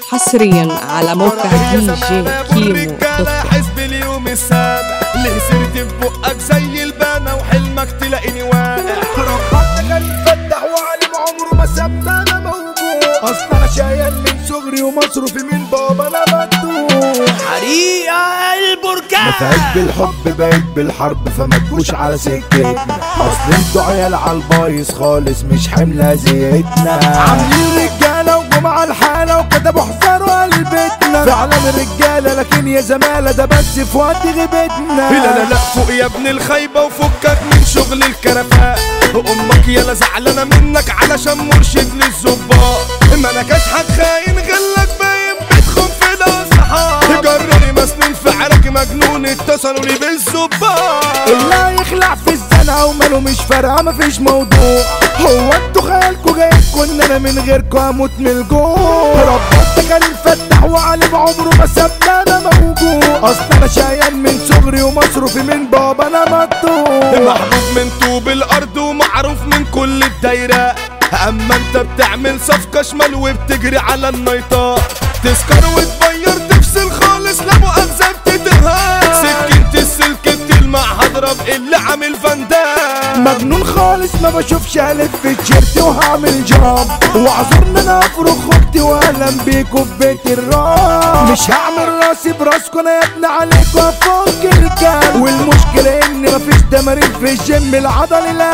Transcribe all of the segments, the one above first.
حصريا على موقع دي جي كيمو دوت كوم. حزب اليوم السابع ليه سيرتي في بقك زي البانة وحلمك تلاقيني واقع ربك كان فتح وعلم عمره ما سابنا انا موجوع اصل انا شايل من صغري ومصروفي من بابا انا مدوح حريقة البركان فايت بالحب بايت بالحرب فما تجوش على سكتنا اصل انتوا عيال على البايظ خالص مش حملة زيتنا عاملين رجالة وجمعة الحالة وكتبوا حذروا قلبتنا فعلا رجالة لكن يا زمالة ده بس في وقت غيبتنا لا لا لا فوق يا ابن الخيبة وفكك من شغل الكرفاء امك يلا زعلانة منك علشان مرشد للظباط ما انا كشحك خاين غلك باين بتخون في الاصحاب جرني مسنون في عرك مجنون اتصلوا لي بالظباط اللي يخلع في الزنقة وماله مش فارقة مفيش موضوع هو انتوا خيالكوا جايبكوا ان انا من غيركوا هموت من الجوع ربنا كان الفتح وعلم عمره ما سابنا انا موجوع اصل انا شايل من صغري ومصروفي من بابا انا مدوح محبوب من طوب الارض ومعروف من كل الدايرة اما انت بتعمل صفقة شمال وبتجري على النيطة تسكر وتبير تفصل خالص لا مؤاخذة بتتهان سكينة السلك بتلمع هضرب اللي عامل فندان مجنون خالص ما بشوفش الف في تيشيرتي وهعمل جام واعذرني انا افرخ اختي واهلا بيكوا في بيت الرام مش هعمل راسي براسكوا انا يا ابني عليكوا افك الكلب والمشكله ان مفيش تمارين في الجيم العضل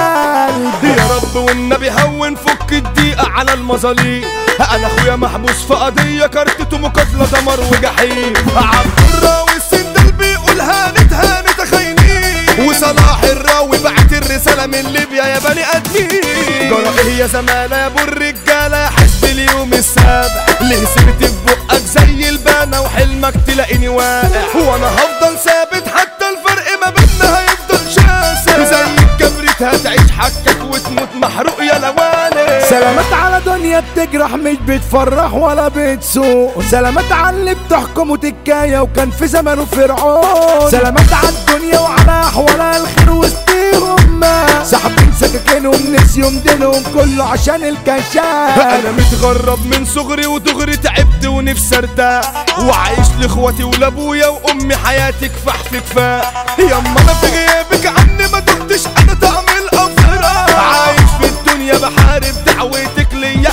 القلب يا رب والنبي هون فك الدقيقة على المظاليم انا اخويا محبوس في قضية كارتته مقاتلة دمر وجحيم عبد الراوي السندل بيقول هانت هانت خاينين وصلاح الراوي بعت الرسالة من ليبيا يا بني ادمين جرى ايه يا زمانة يا ابو الرجالة حزب اليوم السابع ليه سيرتي في بقك زي البانة وحلمك تلاقيني واقع وانا هفضل ثابت حتى الفرق ما بيننا هيفضل شاسع زي الكبريت هتعيش حكك وتموت محروق يا لوالي سلامات على دنيا بتجرح مش بتفرح ولا بتسوق سلامات على اللي بتحكم وتكاية وكان في زمانه فرعون سلامات على الدنيا وعلى احوالها الخير وسطيهم ساحبين سكاكينهم نسيهم دينهم كله عشان الكشاف انا متغرب من صغري ودغري تعبت ونفسي ارتاح وعايش لاخواتي ولابويا وامي حياتي كفاح في كفاح يما انا في غيابك عني ما دقتش انا طعم الافراح عايش في الدنيا بحارب دعوتك ليا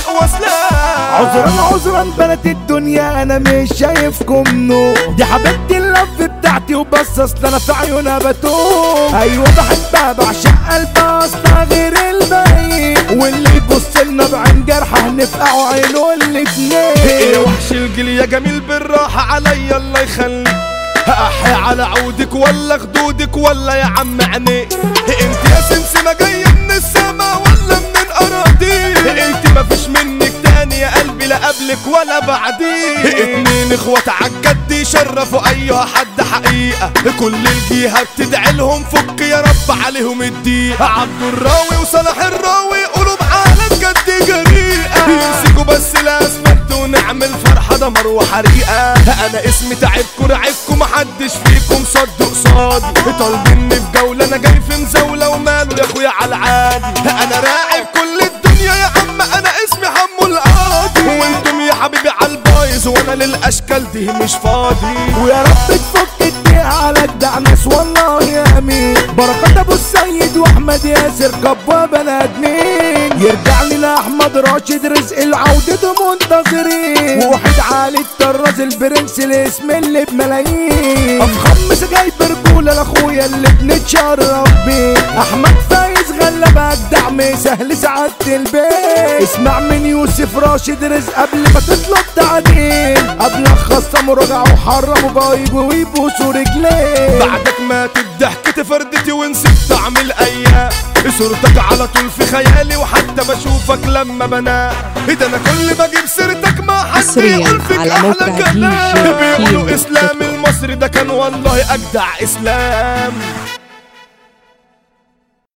وسلاح عذرا عذرا بنات الدنيا انا مش شايفكم نور دي حبيبتي اللف بتاعتي وبس اصل انا في عيونها بتوه ايوه بحبها بعشق قلبها اصلها غير الباقي واللي يبص لنا بعين جرح هنفقعوا عينه يا الاتنين وحش الجيل يا جميل بالراحة عليا الله يخليك احي على عودك ولا خدودك ولا يا عم عينيك انت يا سمسمة جاية من السما ولا من الاراضي انت مفيش منك تاني يا قلبي لا قبلك ولا بعديك اتنين اخوات عالجد يشرفوا ايها حد حقيقة كل الجهة بتدعي لهم فك يا رب عليهم الدقيقة عبد الراوي وصلاح الراوي قلوب عالم جد جريئة يمسكوا بس الاسمنت ونعمل فرحة دمر وحريقة انا اسمي تعبكوا رعبكوا محدش فيكم صد قصادي طالبيني في جولة انا جاي في مزاولة وماله يا اخويا على العادي انا راعب كل الدنيا يا عم انا اسمي حمو القاضي وانتم يا حبيبي على البايظ وانا للاشكال دي مش فاضي ويا رب تفك الدقيقة على جدع ناس والله يا امين بركات ابو السيد واحمد ياسر كبوا بني ادمين يرجع لنا احمد راشد رزق العودة منتظرين ووحيد علي الطراز البرنس الاسم اللي بملايين افخم جايب رجولة لاخويا اللي بنتشرف بيه احمد فايز غلب اجدع سهل سعادة البيت اسمع من يوسف راشد رزق قبل ما تطلب تعديل قبل خصم رجعوا وحرموا بايجوا ويبوسوا رجليه بعدك ماتت ضحكتي فردتي ونسيت طعم الايام صورتك على طول في خيالي وحتى بشوفك لما بنام ده انا كل ما اجيب سيرتك ما حد حصرياً يقول فيك على احلى موقع كلام DJ بيقولوا كيمو اسلام دوت كوم. المصري ده كان والله اجدع اسلام